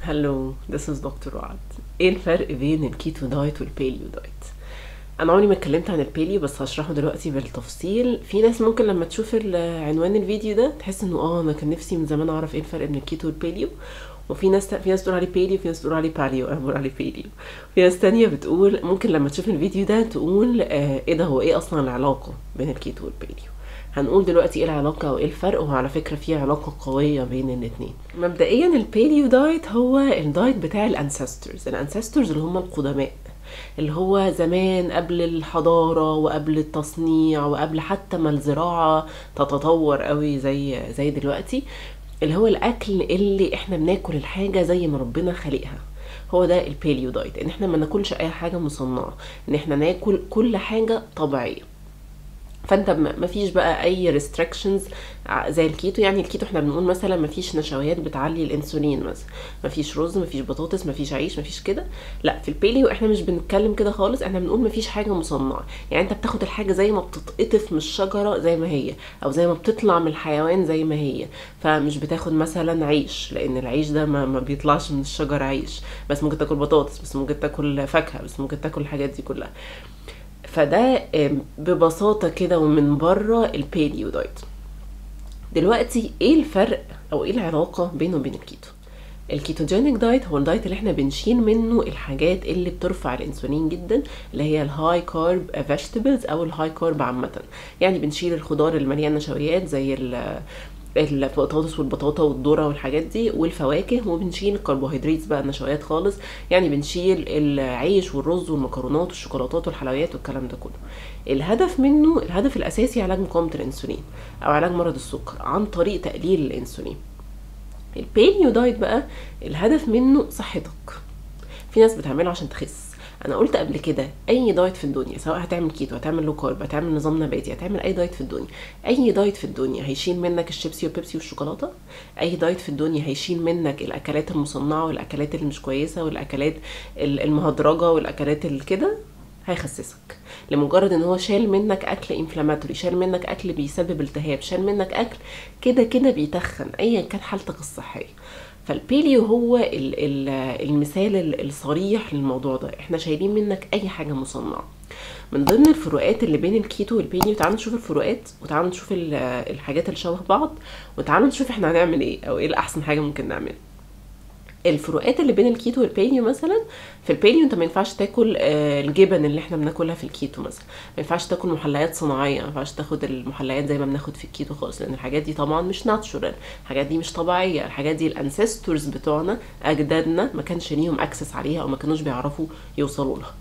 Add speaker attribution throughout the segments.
Speaker 1: هلو this is دكتور وعد ايه الفرق بين الكيتو دايت والباليو دايت انا عمري ما اتكلمت عن الباليو بس هشرحه دلوقتي بالتفصيل في ناس ممكن لما تشوف ال- عنوان الفيديو ده تحس انه اه انا كان نفسي من زمان اعرف ايه الفرق بين الكيتو والباليو وفي ناس في ناس تقول عليه باليو في ناس تقول عليه باليو انا بقول عليه باليو في ناس تانية بتقول ممكن لما تشوف الفيديو ده تقول آه ايه ده هو ايه اصلا العلاقة بين الكيتو والباليو هنقول دلوقتي ايه العلاقة وايه الفرق وعلى فكرة في علاقة قوية بين الاتنين مبدئيا الباليو دايت هو الدايت بتاع الانسسترز الانسسترز اللي هم القدماء اللي هو زمان قبل الحضارة وقبل التصنيع وقبل حتى ما الزراعة تتطور قوي زي زي دلوقتي اللي هو الاكل اللي احنا بناكل الحاجة زي ما ربنا خلقها هو ده الباليو دايت ان احنا ما ناكلش اي حاجة مصنعة ان احنا ناكل كل حاجة طبيعية فانت ما فيش بقى اي ريستريكشنز زي الكيتو يعني الكيتو احنا بنقول مثلا ما فيش نشويات بتعلي الانسولين مثلا ما فيش رز ما فيش بطاطس ما فيش عيش ما فيش كده لا في الباليو احنا مش بنتكلم كده خالص احنا بنقول ما فيش حاجه مصنعه يعني انت بتاخد الحاجه زي ما بتتقطف من الشجره زي ما هي او زي ما بتطلع من الحيوان زي ما هي فمش بتاخد مثلا عيش لان العيش ده ما, ما بيطلعش من الشجر عيش بس ممكن تاكل بطاطس بس ممكن تاكل فاكهه بس ممكن تاكل الحاجات دي كلها فده ببساطة كده ومن بره الباليو دايت دلوقتي ايه الفرق او ايه العلاقة بينه وبين الكيتو الكيتوجينيك دايت هو الدايت اللي احنا بنشيل منه الحاجات اللي بترفع الانسولين جدا اللي هي الهاي كارب فيجيتابلز او الهاي كارب عامة يعني بنشيل الخضار اللي مليان نشويات زي البطاطس والبطاطا والذره والحاجات دي والفواكه وبنشيل الكربوهيدرات بقى النشويات خالص يعني بنشيل العيش والرز والمكرونات والشوكولاتات والحلويات والكلام ده كله الهدف منه الهدف الاساسي علاج مقاومه الانسولين او علاج مرض السكر عن طريق تقليل الانسولين الباليو دايت بقى الهدف منه صحتك في ناس بتعمله عشان تخس انا قلت قبل كده اي دايت في الدنيا سواء هتعمل كيتو هتعمل لو كارب هتعمل نظام نباتي هتعمل اي دايت في الدنيا اي دايت في الدنيا هيشيل منك الشيبسي والبيبسي والشوكولاته اي دايت في الدنيا هيشيل منك الاكلات المصنعه والاكلات اللي مش كويسه والاكلات المهدرجه والاكلات الكده هيخسسك لمجرد ان هو شال منك اكل انفلاماتوري شال منك اكل بيسبب التهاب شال منك اكل كده كده بيتخن ايا كان حالتك الصحيه فالبيليو هو ال ال المثال الصريح للموضوع ده احنا شايلين منك اي حاجه مصنعه من ضمن الفروقات اللي بين الكيتو والبيليو تعالوا نشوف الفروقات وتعالوا نشوف الحاجات اللي شبه بعض وتعالوا نشوف احنا هنعمل ايه او ايه الاحسن حاجه ممكن نعملها الفروقات اللي بين الكيتو والباليو مثلا في الباليو انت ما ينفعش تاكل الجبن اللي احنا بناكلها في الكيتو مثلا ما ينفعش تاكل محليات صناعيه ما ينفعش تاخد المحليات زي ما بناخد في الكيتو خالص لان الحاجات دي طبعا مش ناتشورال الحاجات دي مش طبيعيه الحاجات دي الانسيستورز بتوعنا اجدادنا ما كانش ليهم اكسس عليها او ما كانوش بيعرفوا يوصلوا لها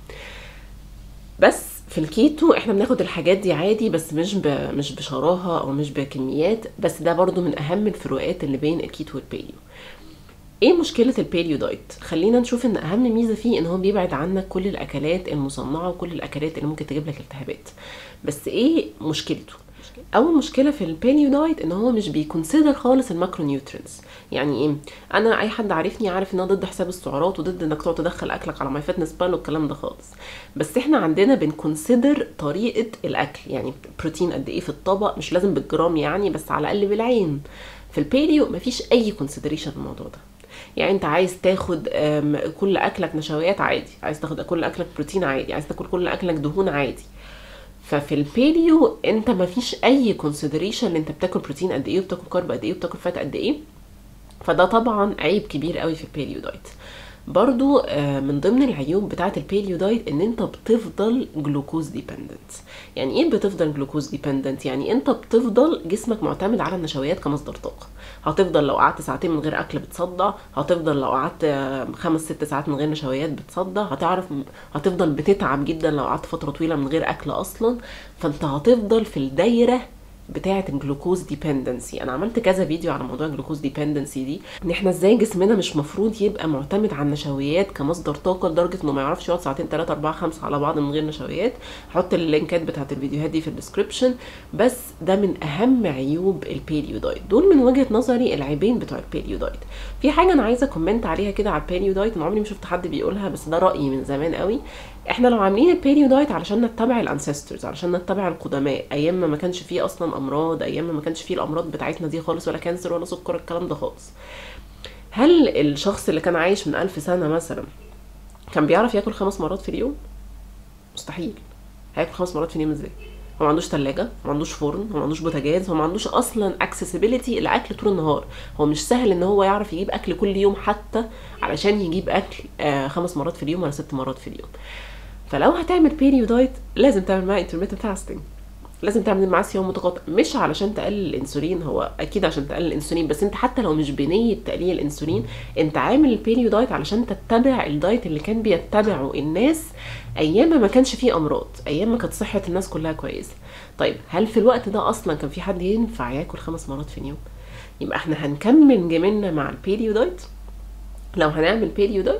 Speaker 1: بس في الكيتو احنا بناخد الحاجات دي عادي بس مش ب... مش بشراهه او مش بكميات بس ده برضو من اهم الفروقات اللي بين الكيتو والباليو ايه مشكلة الباليو دايت؟ خلينا نشوف ان اهم ميزة فيه ان هو بيبعد عنك كل الاكلات المصنعة وكل الاكلات اللي ممكن تجيب لك التهابات بس ايه مشكلته؟ اول مشكله في الباليو دايت ان هو مش بيكونسيدر خالص الماكرو نيوترينز يعني ايه انا اي حد عارفني عارف ان انا ضد حساب السعرات وضد انك تقعد تدخل اكلك على ماي فيتنس بال والكلام ده خالص بس احنا عندنا بنكونسيدر طريقه الاكل يعني بروتين قد ايه في الطبق مش لازم بالجرام يعني بس على الاقل بالعين في الباليو مفيش اي كونسيدريشن الموضوع ده يعني انت عايز تاخد كل اكلك نشويات عادي عايز تاخد كل اكلك بروتين عادي عايز تاكل كل اكلك دهون عادي ففي الباليو انت ما فيش اي كونسيدريشن انت بتاكل بروتين قد ايه وبتاكل كارب قد ايه وبتاكل فات قد ايه فده طبعا عيب كبير قوي في الباليو دايت برضو من ضمن العيوب بتاعه الباليو دايت ان انت بتفضل جلوكوز ديبندنت يعني ايه بتفضل جلوكوز ديبندنت يعني انت بتفضل جسمك معتمد على النشويات كمصدر طاقه هتفضل لو قعدت ساعتين من غير اكل بتصدع هتفضل لو قعدت خمس ست ساعات من غير نشويات بتصدع هتعرف هتفضل بتتعب جدا لو قعدت فتره طويله من غير اكل اصلا فانت هتفضل في الدايره بتاعه الجلوكوز ديبندنسي انا عملت كذا فيديو على موضوع الجلوكوز ديبندنسي دي ان احنا ازاي جسمنا مش مفروض يبقى معتمد على النشويات كمصدر طاقه لدرجه انه ما يعرفش يقعد ساعتين 3 4 5 على بعض من غير نشويات هحط اللينكات بتاعه الفيديوهات دي في الديسكربشن بس ده من اهم عيوب الباليو دايت دول من وجهه نظري العيبين بتوع الباليو دايت في حاجه انا عايزه كومنت عليها كده على الباليو دايت انا عمري ما شفت حد بيقولها بس ده رايي من زمان قوي احنا لو عاملين الباليو دايت علشان نتبع الانسسترز علشان نتبع القدماء ايام ما ما كانش فيه اصلا امراض ايام ما ما كانش فيه الامراض بتاعتنا دي خالص ولا كانسر ولا سكر الكلام ده خالص هل الشخص اللي كان عايش من ألف سنة مثلا كان بيعرف ياكل خمس مرات في اليوم مستحيل هياكل خمس مرات في اليوم ازاي هو ما عندوش تلاجة هو ما عندوش فرن هو ما عندوش بوتاجاز هو ما عندوش اصلا اكسسبيليتي لاكل طول النهار هو مش سهل ان هو يعرف يجيب اكل كل يوم حتى علشان يجيب اكل آه خمس مرات في اليوم ولا ست مرات في اليوم فلو هتعمل بيريو دايت لازم تعمل معاه intermittent fasting لازم تعمل معاه صيام متقاطع مش علشان تقلل الانسولين هو اكيد عشان تقلل الانسولين بس انت حتى لو مش بنيه تقليل الانسولين انت عامل البيريو دايت علشان تتبع الدايت اللي كان بيتبعه الناس ايام ما ما كانش فيه امراض ايام ما كانت صحه الناس كلها كويسه طيب هل في الوقت ده اصلا كان في حد ينفع ياكل خمس مرات في اليوم يبقى احنا هنكمل جميلنا مع البيريو دايت لو هنعمل بيريو دايت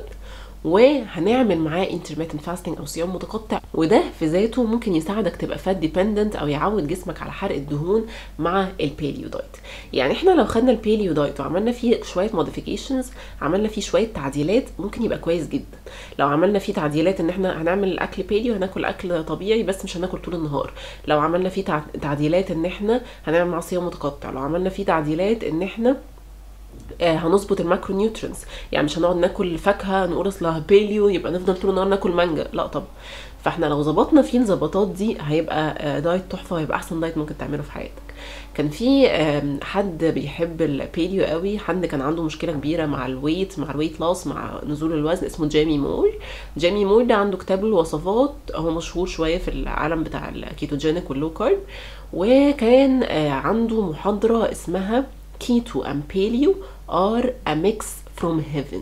Speaker 1: وهنعمل معاه intermittent fasting او صيام متقطع وده في ذاته ممكن يساعدك تبقى فات ديبندنت او يعود جسمك على حرق الدهون مع الباليو دايت يعني احنا لو خدنا الباليو دايت وعملنا فيه شويه موديفيكيشنز عملنا فيه شويه تعديلات ممكن يبقى كويس جدا لو عملنا فيه تعديلات ان احنا هنعمل اكل باليو هناكل اكل طبيعي بس مش هناكل طول النهار لو عملنا فيه تع- تعديلات ان احنا هنعمل معاه صيام متقطع لو عملنا فيه تعديلات ان احنا آه، هنظبط الماكرو نيوترينز يعني مش هنقعد ناكل فاكهه نقول اصلها بيليو يبقى نفضل طول النهار ناكل مانجا لا طبعا فاحنا لو ظبطنا فيه الظبطات دي هيبقى آه، دايت تحفه وهيبقى احسن دايت ممكن تعمله في حياتك كان في آم، حد بيحب البيليو قوي حد كان عنده مشكله كبيره مع الويت مع الويت لاس مع نزول الوزن اسمه جيمي مور جيمي مور ده عنده كتاب الوصفات هو مشهور شويه في العالم بتاع الكيتوجينيك واللو كارب وكان آه، عنده محاضره اسمها كيتو ام بيليو ار ا ميكس فروم هيفن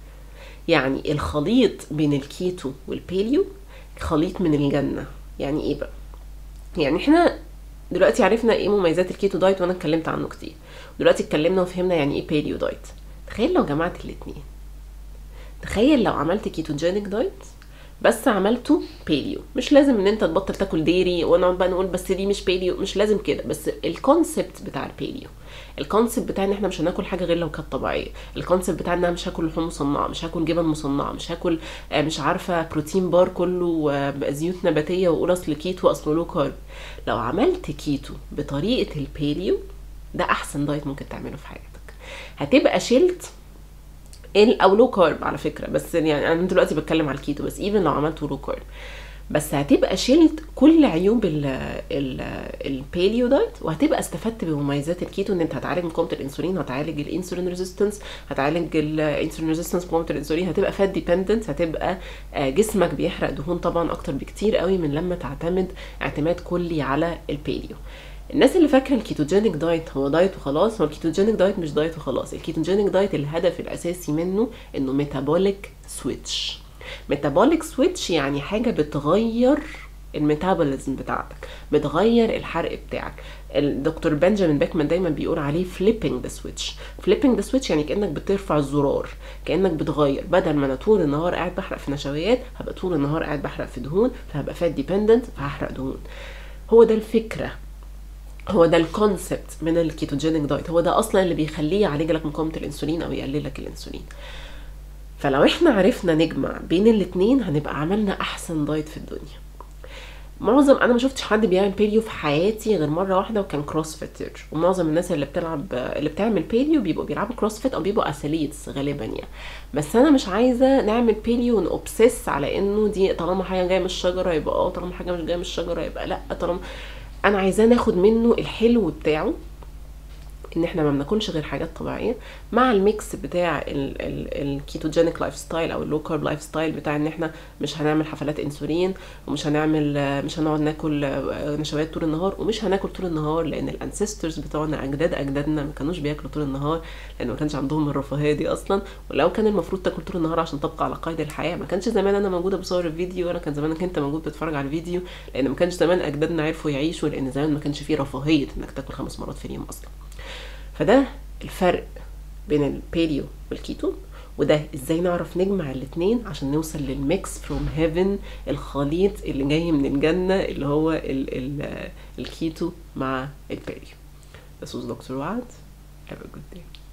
Speaker 1: يعني الخليط بين الكيتو والبيليو خليط من الجنه يعني ايه بقى يعني احنا دلوقتي عرفنا ايه مميزات الكيتو دايت وانا اتكلمت عنه كتير دلوقتي اتكلمنا وفهمنا يعني ايه بيليو دايت تخيل لو جمعت الاتنين تخيل لو عملت كيتوجينيك دايت بس عملته بيليو مش لازم ان انت تبطل تاكل ديري ونقعد بقى نقول بس دي مش بيليو مش لازم كده بس الكونسبت بتاع البيليو الكونسبت بتاع ان احنا مش هناكل حاجه غير لو كانت طبيعيه الكونسبت بتاع ان انا مش هاكل لحوم مصنعه مش هاكل جبن مصنعه مش هاكل آه، مش عارفه بروتين بار كله آه، زيوت نباتيه واقول اصل كيتو اصل لو كارب لو عملت كيتو بطريقه البيليو ده احسن دايت ممكن تعمله في حياتك هتبقى شلت ال او لو كارب على فكره بس يعني انا دلوقتي بتكلم على الكيتو بس ايفن لو عملته لو كارب بس هتبقى شلت كل عيوب ال ال الباليو دايت وهتبقى استفدت بمميزات الكيتو ان انت هتعالج مقاومه الانسولين هتعالج الانسولين ريزيستنس هتعالج الانسولين ريزيستنس مقاومه الانسولين هتبقى فات ديبندنت هتبقى آه، جسمك بيحرق دهون طبعا اكتر بكتير قوي من لما تعتمد اعتماد كلي على الباليو الناس اللي فاكره الكيتوجينيك دايت هو دايت وخلاص هو الكيتوجينيك دايت مش دايت وخلاص الكيتوجينيك دايت الهدف الاساسي منه انه ميتابوليك سويتش ميتابوليك سويتش يعني حاجه بتغير الميتابوليزم بتاعتك بتغير الحرق بتاعك الدكتور بنجامين بيكمان دايما بيقول عليه فليبنج ذا سويتش فليبنج ذا سويتش يعني كانك بترفع الزرار كانك بتغير بدل ما انا طول النهار قاعد بحرق في نشويات هبقى طول النهار قاعد بحرق في دهون فهبقى فات ديبندنت فهحرق دهون هو ده الفكره هو ده الكونسبت من الكيتوجينيك دايت هو ده اصلا اللي بيخليه يعالج لك مقاومه الانسولين او يقلل لك الانسولين فلو احنا عرفنا نجمع بين الاتنين هنبقى عملنا احسن دايت في الدنيا معظم انا ما شفتش حد بيعمل بيليو في حياتي غير مره واحده وكان كروس فيتر ومعظم الناس اللي بتلعب اللي بتعمل بيليو بيبقوا بيلعبوا كروس فيت او بيبقوا اثليتس غالبا يعني بس انا مش عايزه نعمل بيليو ونوبسس على انه دي طالما حاجه جايه من الشجره يبقى اه طالما حاجه مش جايه من الشجره يبقى لا طالما انا عايزاه ناخد منه الحلو بتاعه ان احنا ما بناكلش غير حاجات طبيعيه مع الميكس بتاع الكيتوجينيك لايف ستايل او اللو كارب لايف ستايل بتاع ان احنا مش هنعمل حفلات انسولين ومش هنعمل مش هنقعد ناكل نشويات طول النهار ومش هناكل طول النهار لان الانسيسترز بتوعنا اجداد اجدادنا ما كانوش بياكلوا طول النهار لان ما كانش عندهم الرفاهيه دي اصلا ولو كان المفروض تاكل طول النهار عشان تبقى على قيد الحياه ما كانش زمان انا موجوده بصور الفيديو ولا كان زمانك انت موجود بتتفرج على الفيديو لان ما كانش زمان اجدادنا عرفوا يعيشوا لان زمان ما كانش فيه رفاهيه انك تاكل خمس مرات في اليوم اصلا فده الفرق بين الباليو والكيتو وده ازاي نعرف نجمع الاتنين عشان نوصل للميكس فروم هيفن الخليط اللي جاي من الجنة اللي هو ال ال الكيتو مع الباليو This was Dr. Wad. Have a good day.